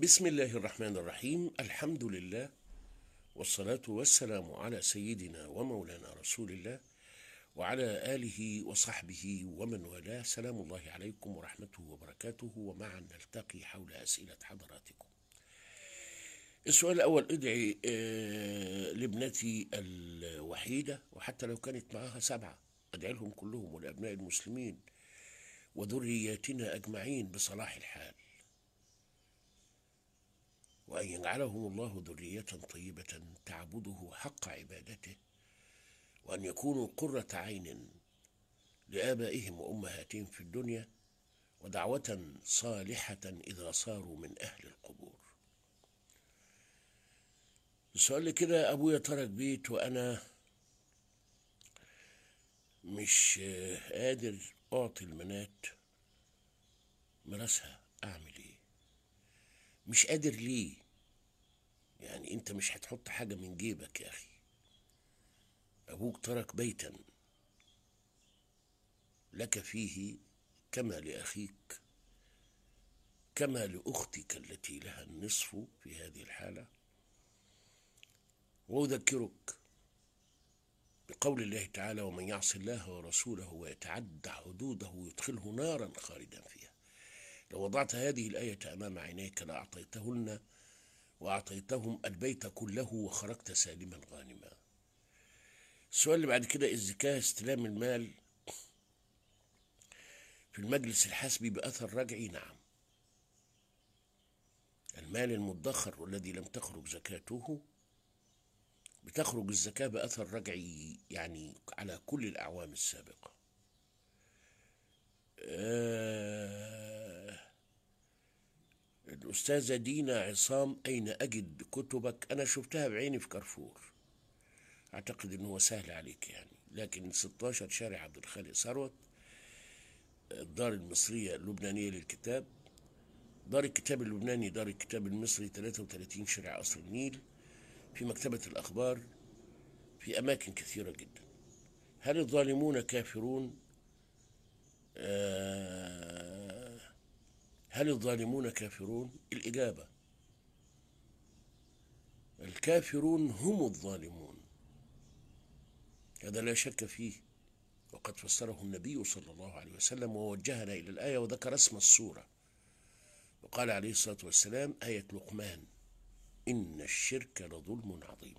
بسم الله الرحمن الرحيم الحمد لله والصلاة والسلام على سيدنا ومولانا رسول الله وعلى آله وصحبه ومن والاه سلام الله عليكم ورحمته وبركاته ومعا نلتقي حول أسئلة حضراتكم السؤال الأول ادعي آه، لابنتي الوحيدة وحتى لو كانت معها سبعة ادعي لهم كلهم ولأبناء المسلمين وذرياتنا أجمعين بصلاح الحال وأن يجعلهم الله ذرية طيبة تعبده حق عبادته وأن يكونوا قرة عين لآبائهم وأمهاتهم في الدنيا ودعوة صالحة إذا صاروا من أهل القبور السؤال اللي كده أبويا ترك بيت وأنا مش آه، قادر أعطي المنات مراسها أعمل إيه مش قادر ليه يعني أنت مش هتحط حاجة من جيبك يا أخي أبوك ترك بيتا لك فيه كما لأخيك كما لأختك التي لها النصف في هذه الحالة وأذكرك بقول الله تعالى ومن يعص الله ورسوله ويتعدى حدوده يدخله نارا خالدا فيها لو وضعت هذه الآية أمام عينيك لأعطيتهن وأعطيتهم البيت كله وخرجت سالما غانما السؤال اللي بعد كده الزكاة استلام المال في المجلس الحسبي بأثر رجعي نعم المال المدخر والذي لم تخرج زكاته بتخرج الزكاة بأثر رجعي يعني على كل الأعوام السابقة آه الأستاذة دينا عصام أين أجد كتبك أنا شفتها بعيني في كارفور أعتقد أنه سهل عليك يعني لكن 16 شارع عبد الخالق ثروت الدار المصرية اللبنانية للكتاب دار الكتاب اللبناني دار الكتاب المصري 33 شارع قصر النيل في مكتبة الأخبار في أماكن كثيرة جدا هل الظالمون كافرون آه هل الظالمون كافرون الإجابة الكافرون هم الظالمون هذا لا شك فيه وقد فسره النبي صلى الله عليه وسلم ووجهنا إلى الآية وذكر اسم السورة وقال عليه الصلاة والسلام آية لقمان إن الشرك لظلم عظيم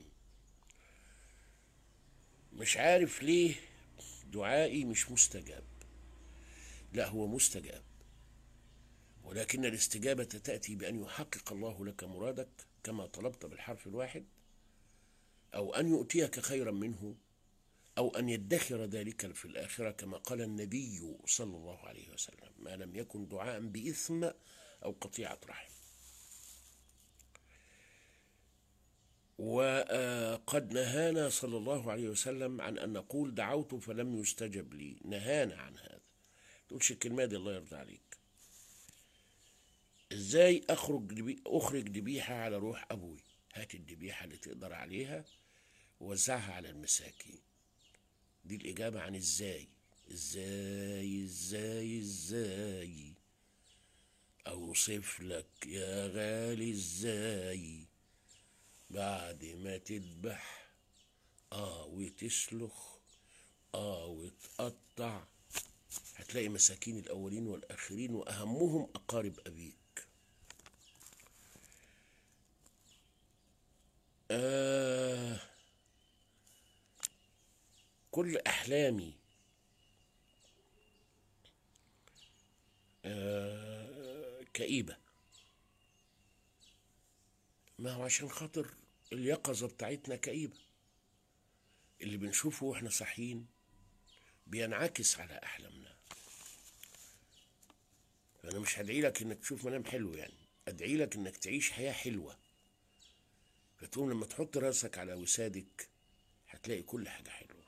مش عارف ليه دعائي مش مستجاب لا هو مستجاب ولكن الاستجابة تأتي بأن يحقق الله لك مرادك كما طلبت بالحرف الواحد أو أن يؤتيك خيرا منه أو أن يدخر ذلك في الآخرة كما قال النبي صلى الله عليه وسلم ما لم يكن دعاء بإثم أو قطيعة رحم وقد نهانا صلى الله عليه وسلم عن أن نقول دعوت فلم يستجب لي نهانا عن هذا تقولش الكلمة دي الله يرضى عليك ازاي اخرج دبي... اخرج ذبيحه على روح ابوي هات الذبيحه اللي تقدر عليها ووزعها على المساكين دي الاجابه عن ازاي ازاي ازاي ازاي اوصف لك يا غالي ازاي بعد ما تذبح اه وتسلخ اه وتقطع هتلاقي مساكين الاولين والاخرين واهمهم اقارب ابيك آه كل أحلامي آه كئيبة ما هو عشان خاطر اليقظة بتاعتنا كئيبة اللي بنشوفه واحنا صاحيين بينعكس على أحلامنا فأنا مش هدعي لك إنك تشوف منام حلو يعني أدعي لك إنك تعيش حياة حلوة فتقوم لما تحط راسك على وسادك هتلاقي كل حاجة حلوة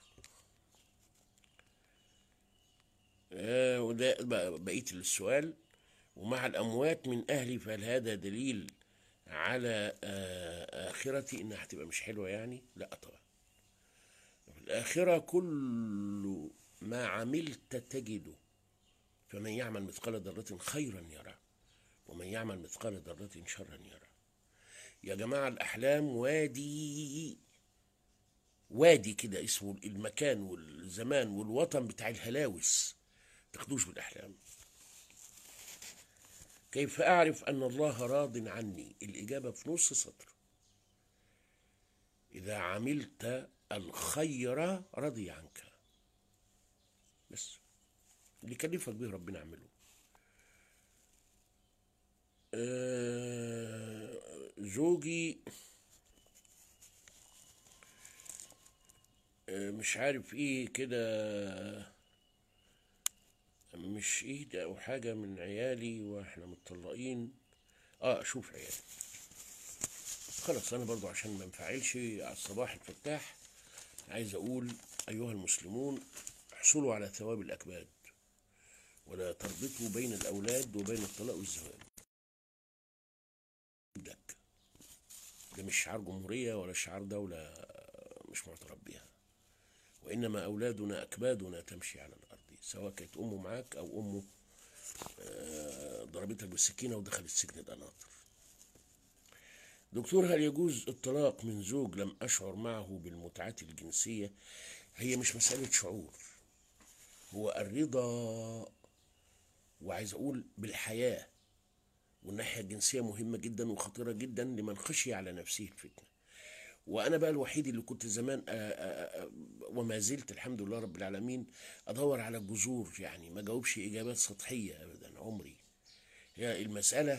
آه وده بقى- بقية السؤال ومع الأموات من أهلي فهل هذا دليل على آه آخرتي إنها هتبقى مش حلوة يعني لا طبعا في الآخرة كل ما عملت تجده فمن يعمل مثقال ذرة خيرا يره ومن يعمل مثقال ذرة شرا يرى يا جماعة الأحلام وادي وادي كده اسمه المكان والزمان والوطن بتاع الهلاوس تاخدوش بالأحلام كيف أعرف أن الله راض عني الإجابة في نص سطر إذا عملت الخير رضي عنك بس اللي كلفك به ربنا اعمله آه، زوجي آه، مش عارف ايه كده مش ايه ده او حاجة من عيالي واحنا متطلقين اه شوف عيالي خلاص انا برضو عشان ما انفعلش على الصباح الفتاح عايز اقول ايها المسلمون احصلوا على ثواب الاكباد ولا تربطوا بين الاولاد وبين الطلاق والزواج لك ده مش شعار جمهورية ولا شعار دولة مش معترف بها وإنما أولادنا أكبادنا تمشي على الأرض سواء كانت أمه معاك أو أمه آه، ضربتك بالسكينة ودخلت سجن القناطر دكتور هل يجوز الطلاق من زوج لم أشعر معه بالمتعة الجنسية هي مش مسألة شعور هو الرضا وعايز أقول بالحياة والناحية الجنسية مهمة جدا وخطيرة جدا لمن خشي على نفسه الفتنة وأنا بقى الوحيد اللي كنت زمان آآ آآ وما زلت الحمد لله رب العالمين أدور على الجذور يعني ما جاوبش إجابات سطحية أبدا عمري هي المسألة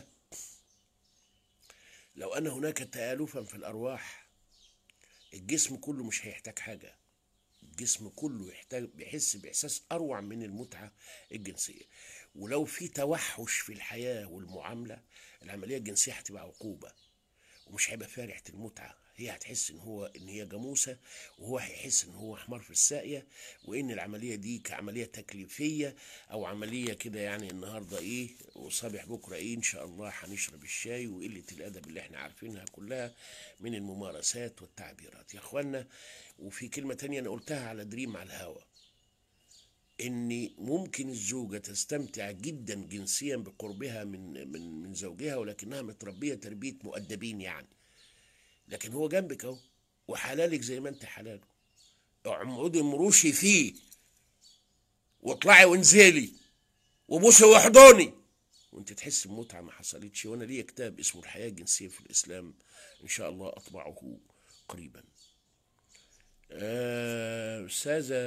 لو أن هناك تآلفا في الأرواح الجسم كله مش هيحتاج حاجة الجسم كله يحتاج بيحس بإحساس أروع من المتعة الجنسية ولو في توحش في الحياة والمعاملة العملية الجنسية هتبقى عقوبة ومش هيبقى فيها ريحة المتعة هي هتحس ان هو ان هي جاموسة وهو هيحس ان هو حمار في الساقية وان العملية دي كعملية تكليفية او عملية كده يعني النهاردة ايه وصبح بكرة ايه ان شاء الله هنشرب الشاي وقلة الادب اللي احنا عارفينها كلها من الممارسات والتعبيرات يا اخوانا وفي كلمة تانية انا قلتها على دريم على الهوا ان ممكن الزوجة تستمتع جدا جنسيا بقربها من من من زوجها ولكنها متربية تربية مؤدبين يعني لكن هو جنبك اهو وحلالك زي ما انت حلاله اقعدي مروشي فيه واطلعي وانزلي وبوسي واحضني وانت تحس بمتعه ما حصلتش وانا ليا كتاب اسمه الحياه الجنسيه في الاسلام ان شاء الله اطبعه قريبا آه، استاذه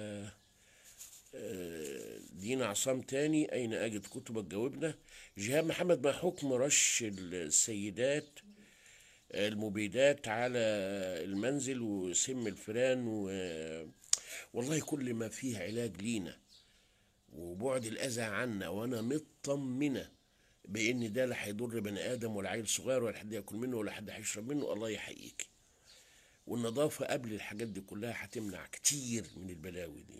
آه، دينا عصام تاني اين اجد كتبك جاوبنا جهاد محمد ما حكم رش السيدات المبيدات على المنزل وسم الفيران و... والله كل ما فيه علاج لينا وبعد الأذى عنا وأنا مطمنة بإن ده لا هيضر بني آدم ولا عيل صغير ولا حد ياكل منه ولا حد هيشرب منه الله يحييك والنظافة قبل الحاجات دي كلها هتمنع كتير من البلاوي دي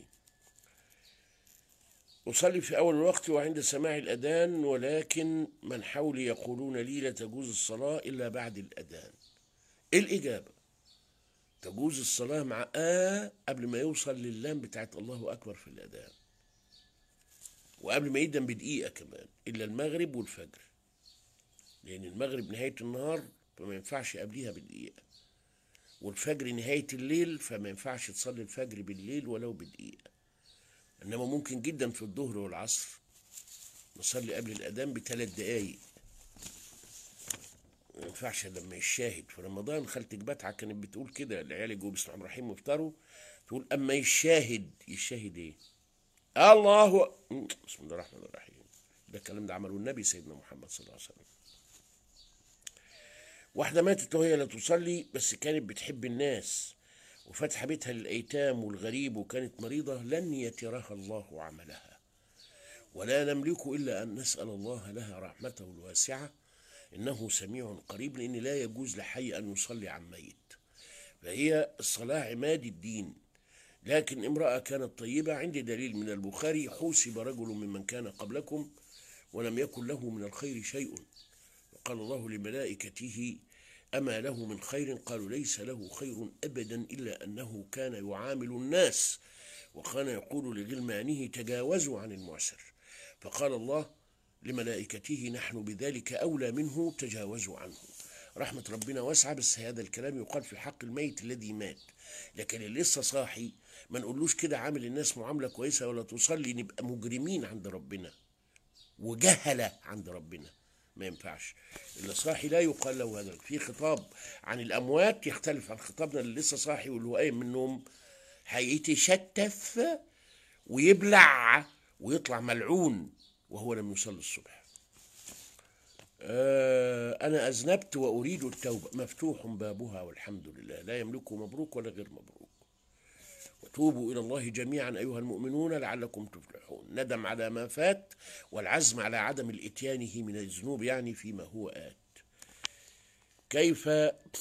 أصلي في أول الوقت وعند سماع الأذان ولكن من حولي يقولون لي لا تجوز الصلاة إلا بعد الأذان إيه الإجابة تجوز الصلاة مع آه قبل ما يوصل للام بتاعت الله أكبر في الأذان وقبل ما يدن بدقيقة كمان إلا المغرب والفجر لأن المغرب نهاية النهار فما ينفعش قبليها بدقيقة والفجر نهاية الليل فما ينفعش تصلي الفجر بالليل ولو بدقيقة انما ممكن جدا في الظهر والعصر نصلي قبل الاذان بثلاث دقايق ما ينفعش لما يشاهد في رمضان خالتك بتعه كانت بتقول كده العيال يجوا بسم الله الرحمن الرحيم ويفطروا تقول اما يشاهد يشاهد ايه؟ الله بسم الله الرحمن الرحيم ده الكلام ده عمله النبي سيدنا محمد صلى الله عليه وسلم واحده ماتت وهي لا تصلي بس كانت بتحب الناس وفتح بيتها للأيتام والغريب وكانت مريضة لن يترها الله عملها ولا نملك إلا أن نسأل الله لها رحمته الواسعة إنه سميع قريب لأن لا يجوز لحي أن يصلي عن ميت فهي الصلاة عماد الدين لكن امرأة كانت طيبة عندي دليل من البخاري حوسب رجل ممن كان قبلكم ولم يكن له من الخير شيء وقال الله لملائكته أما له من خير قالوا ليس له خير أبدا إلا أنه كان يعامل الناس وكان يقول لغلمانه تجاوزوا عن المعسر فقال الله لملائكته نحن بذلك أولى منه تجاوزوا عنه رحمة ربنا واسعة بس هذا الكلام يقال في حق الميت الذي مات لكن اللي لسه صاحي ما نقولوش كده عامل الناس معاملة كويسة ولا تصلي نبقى مجرمين عند ربنا وجهلة عند ربنا ما ينفعش اللي صاحي لا يقال له هذا في خطاب عن الأموات يختلف عن خطابنا اللي لسه صاحي واللي هو قايم من النوم هيتشتف ويبلع ويطلع ملعون وهو لم يصلي الصبح آه، أنا أذنبت وأريد التوبة مفتوح بابها والحمد لله لا يملكه مبروك ولا غير مبروك وتوبوا إلى الله جميعا أيها المؤمنون لعلكم تفلحون ندم على ما فات والعزم على عدم الإتيانه من الذنوب يعني فيما هو آت كيف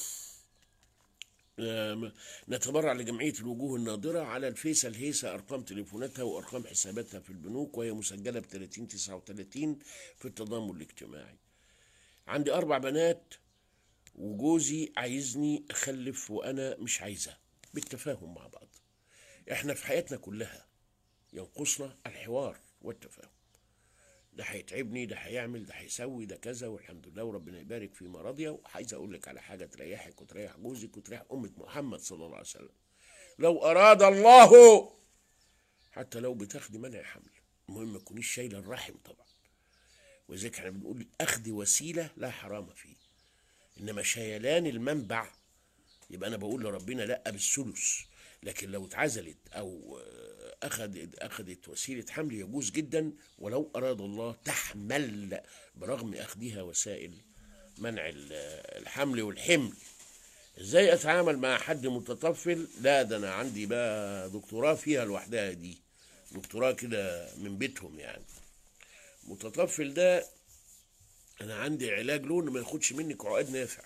آم، نتبرع لجمعية الوجوه الناظرة على الفيس الهيسة أرقام تليفوناتها وأرقام حساباتها في البنوك وهي مسجلة ب 30 39 في التضامن الاجتماعي عندي أربع بنات وجوزي عايزني أخلف وأنا مش عايزة بالتفاهم مع بعض إحنا في حياتنا كلها ينقصنا الحوار والتفاهم ده هيتعبني ده هيعمل ده هيسوي ده كذا والحمد لله وربنا يبارك فيما رضي وعايز اقول لك على حاجه تريحك وتريح جوزك وتريح امه محمد صلى الله عليه وسلم لو اراد الله حتى لو بتاخدي منع حمل المهم ما تكونيش شايله الرحم طبعا ولذلك احنا بنقول اخذ وسيله لا حرام فيه انما شيلان المنبع يبقى انا بقول لربنا لا بالثلث لكن لو اتعزلت او آه، اخذت اخذت وسيله حمل يجوز جدا ولو اراد الله تحمل برغم اخذها وسائل منع ال- الحمل والحمل ازاي اتعامل مع حد متطفل لا ده انا عندي بقى دكتوراه فيها لوحدها دي دكتوراه كده من بيتهم يعني متطفل ده انا عندي علاج له إنه ما ياخدش منك عقد نافع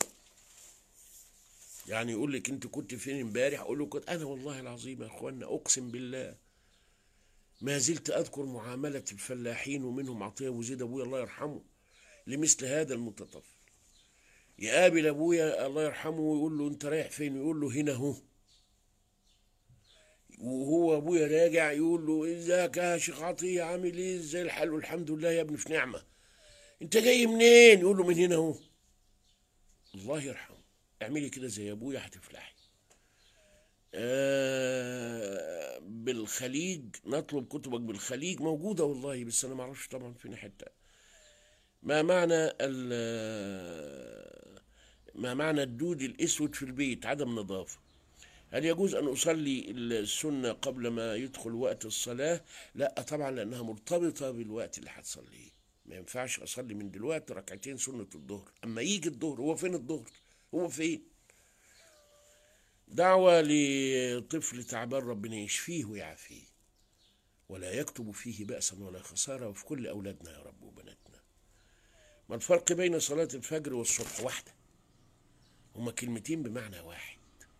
يعني يقول لك انت كنت فين امبارح اقول له كنت انا والله العظيم يا اخوانا اقسم بالله ما زلت اذكر معامله الفلاحين ومنهم عطيه ابو زيد ابويا الله يرحمه لمثل هذا المتطفل يقابل ابويا الله يرحمه ويقول له انت رايح فين يقول له هنا اهو وهو ابويا راجع يقول له ازيك يا شيخ عطيه عامل ايه ازاي الحال والحمد لله يا ابني في نعمه انت جاي منين يقول له من هنا اهو الله يرحمه اعملي كده زي ابويا هتفلحي آه بالخليج نطلب كتبك بالخليج موجوده والله بس انا ما اعرفش طبعا فين حته ما معنى ال- ما معنى الدود الاسود في البيت عدم نظافه هل يجوز ان اصلي السنه قبل ما يدخل وقت الصلاه لا طبعا لانها مرتبطه بالوقت اللي هتصليه ما ينفعش اصلي من دلوقتي ركعتين سنه الظهر اما يجي الظهر هو فين الظهر هو فين دعوة لطفل تعبان ربنا يشفيه ويعافيه ولا يكتب فيه بأسا ولا خسارة وفي كل أولادنا يا رب وبناتنا ما الفرق بين صلاة الفجر والصبح واحدة هما كلمتين بمعنى واحد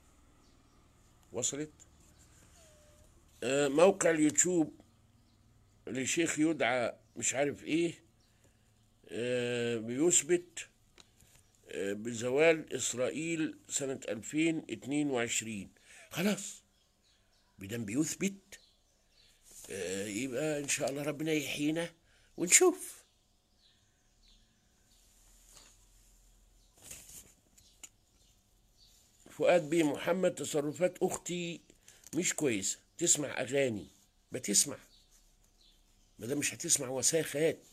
وصلت آه، موقع اليوتيوب لشيخ يدعى مش عارف ايه آه، بيثبت آه، بزوال إسرائيل سنة 2022 خلاص بدم بيثبت آه، يبقى إن شاء الله ربنا يحيينا ونشوف فؤاد بيه محمد تصرفات أختي مش كويسة تسمع أغاني بتسمع ما دام مش هتسمع وساخات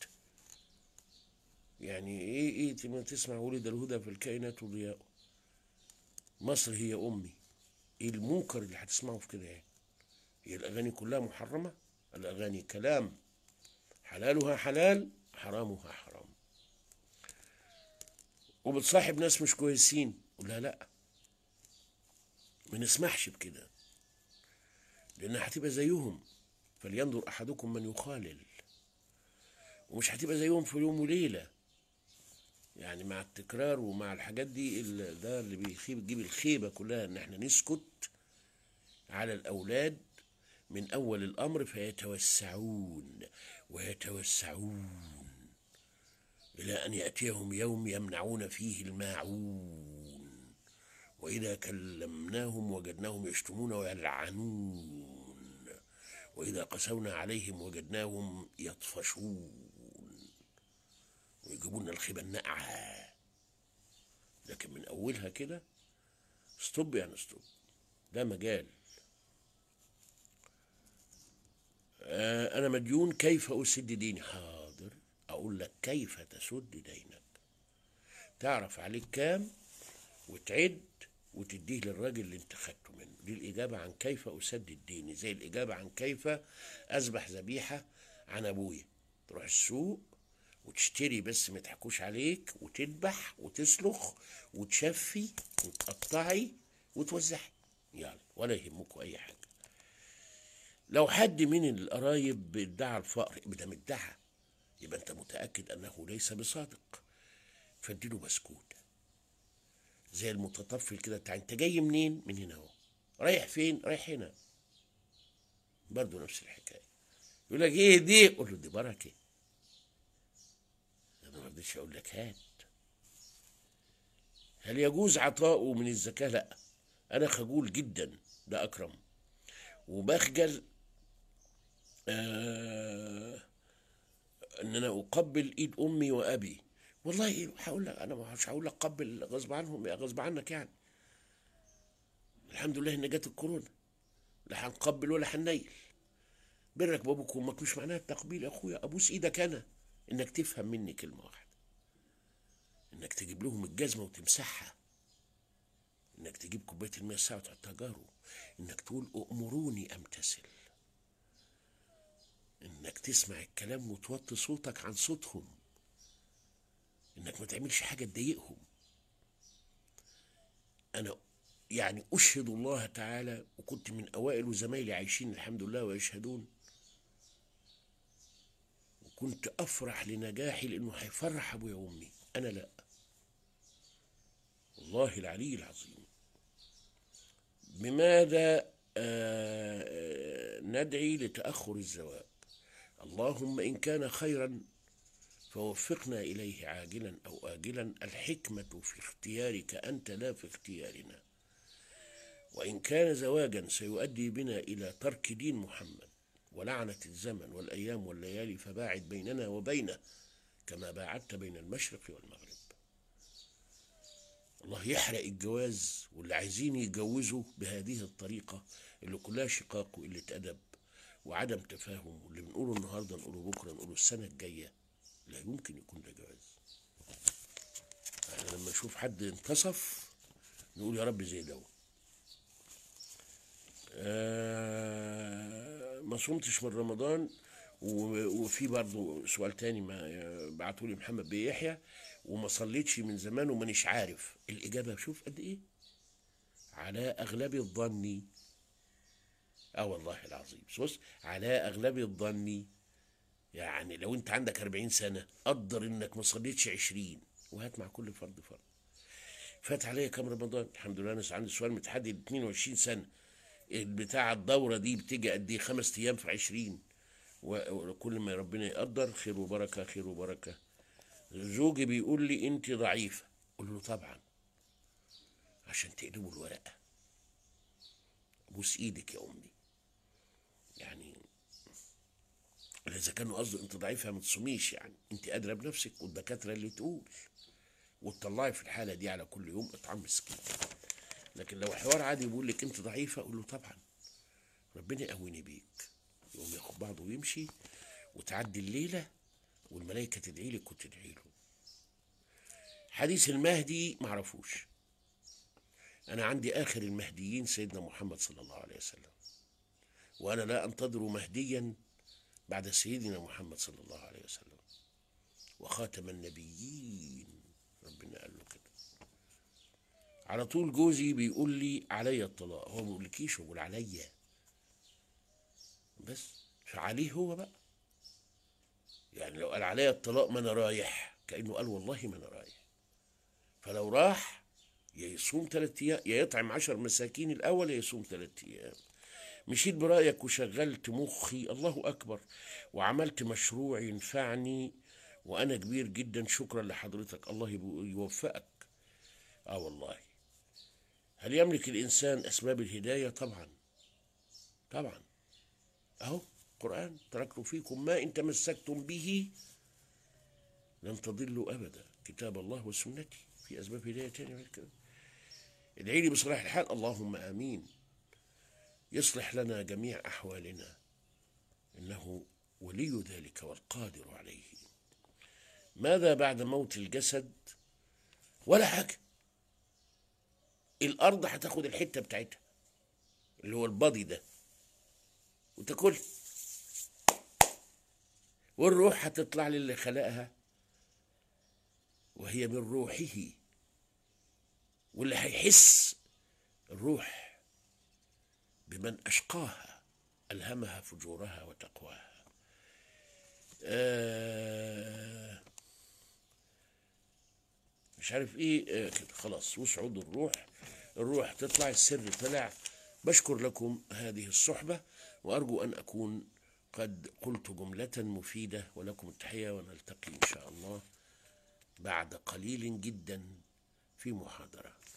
يعني ايه ايه لما تسمع ولد الهدى في الكائنات ضياء مصر هي امي ايه المنكر اللي هتسمعه في كده يعني هي الاغاني كلها محرمه الاغاني كلام حلالها حلال حرامها حرام وبتصاحب ناس مش كويسين لا لا ما نسمحش بكده لانها هتبقى زيهم فلينظر احدكم من يخالل ومش هتبقى زيهم في يوم وليله يعني مع التكرار ومع الحاجات دي ال- ده اللي بيخيب تجيب الخيبة كلها ان احنا نسكت على الاولاد من اول الامر فيتوسعون ويتوسعون الى ان ياتيهم يوم يمنعون فيه الماعون واذا كلمناهم وجدناهم يشتمون ويلعنون واذا قسونا عليهم وجدناهم يطفشون ويجيبوا لنا الخيبة الناقعة لكن من أولها كده ستوب يعني ستوب ده مجال آه، أنا مديون كيف أسد ديني حاضر أقول لك كيف تسد دينك تعرف عليك كام وتعد وتديه للراجل اللي انت خدته منه دي الإجابة عن كيف أسدد ديني زي الإجابة عن كيف أذبح ذبيحة عن أبويا تروح السوق وتشتري بس ما يضحكوش عليك وتذبح وتسلخ وتشفي وتقطعي وتوزعي يلا ولا يهمكوا أي حاجة لو حد من القرايب ادعى الفقر يبقى ده مدعى يبقى انت متاكد انه ليس بصادق فاديله بسكوت زي المتطفل كده بتاع انت جاي منين من هنا اهو رايح فين رايح هنا برضه نفس الحكايه يقول لك ايه دي قول له دي بركه انا ما رضيتش اقول لك هات هل يجوز عطاؤه من الزكاه لا انا خجول جدا ده اكرم وبخجل آه ان انا اقبل ايد امي وابي والله هقول لك انا مش هقول لك قبل غصب عنهم يا غصب عنك يعني الحمد لله ان جت الكورونا لا هنقبل ولا هننيل برك بابوك وامك مش معناها التقبيل يا اخويا ابوس ايدك انا انك تفهم مني كلمه واحده انك تجيب لهم الجزمه وتمسحها انك تجيب كوبايه المياه الساعه وتحطها جاره انك تقول امروني امتثل انك تسمع الكلام وتوطي صوتك عن صوتهم انك ما تعملش حاجه تضايقهم انا يعني اشهد الله تعالى وكنت من اوائل وزمايلي عايشين الحمد لله ويشهدون وكنت افرح لنجاحي لانه هيفرح ابويا وامي انا لا والله العلي العظيم بماذا آه ندعي لتاخر الزواج اللهم ان كان خيرا فوفقنا اليه عاجلا او اجلا الحكمه في اختيارك انت لا في اختيارنا وان كان زواجا سيؤدي بنا الى ترك دين محمد ولعنه الزمن والايام والليالي فباعد بيننا وبينه كما باعدت بين المشرق والمغرب الله يحرق الجواز واللي عايزين يتجوزوا بهذه الطريقه اللي كلها شقاق وقله ادب وعدم تفاهم واللي بنقوله النهارده نقوله بكره نقوله السنه الجايه لا يمكن يكون ده جواز احنا لما نشوف حد انتصف نقول يا رب زي ده آه ما صمتش من رمضان و- وفي برضه سؤال تاني ما بعته لي محمد بيه يحيى وما صليتش من زمان ومانيش عارف الاجابه شوف قد ايه على اغلب الظن اه والله العظيم بص على اغلب الظن يعني لو انت عندك 40 سنه قدر انك ما صليتش 20 وهات مع كل فرد فرد فات عليا كام رمضان الحمد لله انا عندي سؤال متحدد 22 سنه بتاع الدوره دي بتيجي قد ايه خمس ايام في 20 و- وكل ما ربنا يقدر خير وبركه خير وبركه زوجي بيقول لي انت ضعيفه قول له طبعا عشان تقلبوا الورقه بوس ايدك يا امي يعني اذا كانوا قصده انت ضعيفه ما تصوميش يعني انت قادره بنفسك والدكاتره اللي تقول وتطلعي في الحاله دي على كل يوم اطعام مسكين لكن لو حوار عادي بيقول لك انت ضعيفه قول له طبعا ربنا يقويني بيك يقوم ياخد بعضه ويمشي وتعدي الليله والملائكه تدعي لك وتدعي له حديث المهدي معرفوش انا عندي اخر المهديين سيدنا محمد صلى الله عليه وسلم وانا لا انتظر مهديا بعد سيدنا محمد صلى الله عليه وسلم وخاتم النبيين ربنا قال له كده على طول جوزي بيقول لي عليا الطلاق هو ما بيقولكيش هو بيقول عليا بس فعليه هو بقى يعني لو قال عليا الطلاق ما انا رايح كانه قال والله ما انا رايح فلو راح يا يصوم ثلاث ايام يا يطعم عشر مساكين الاول يا يصوم ثلاث ايام مشيت برايك وشغلت مخي الله اكبر وعملت مشروع ينفعني وانا كبير جدا شكرا لحضرتك الله يبو- يوفقك اه والله هل يملك الانسان اسباب الهدايه طبعا طبعا اهو قران تركت فيكم ما ان تمسكتم به لن تضلوا أبدا كتاب الله وسنتي في أسباب هداية تاني الكلام ادعي لي بصلاح الحال اللهم آمين يصلح لنا جميع أحوالنا إنه ولي ذلك والقادر عليه ماذا بعد موت الجسد ولا حاجة الأرض هتاخد الحتة بتاعتها اللي هو البادي ده وتاكل والروح هتطلع للي خلقها وهي من روحه واللي هيحس الروح بمن أشقاها ألهمها فجورها وتقواها آه مش عارف ايه آه كده خلاص وصعود الروح الروح تطلع السر طلع بشكر لكم هذه الصحبة وأرجو أن أكون قد قلت جملة مفيدة ولكم التحية ونلتقي إن شاء الله بعد قليل جدا في محاضرة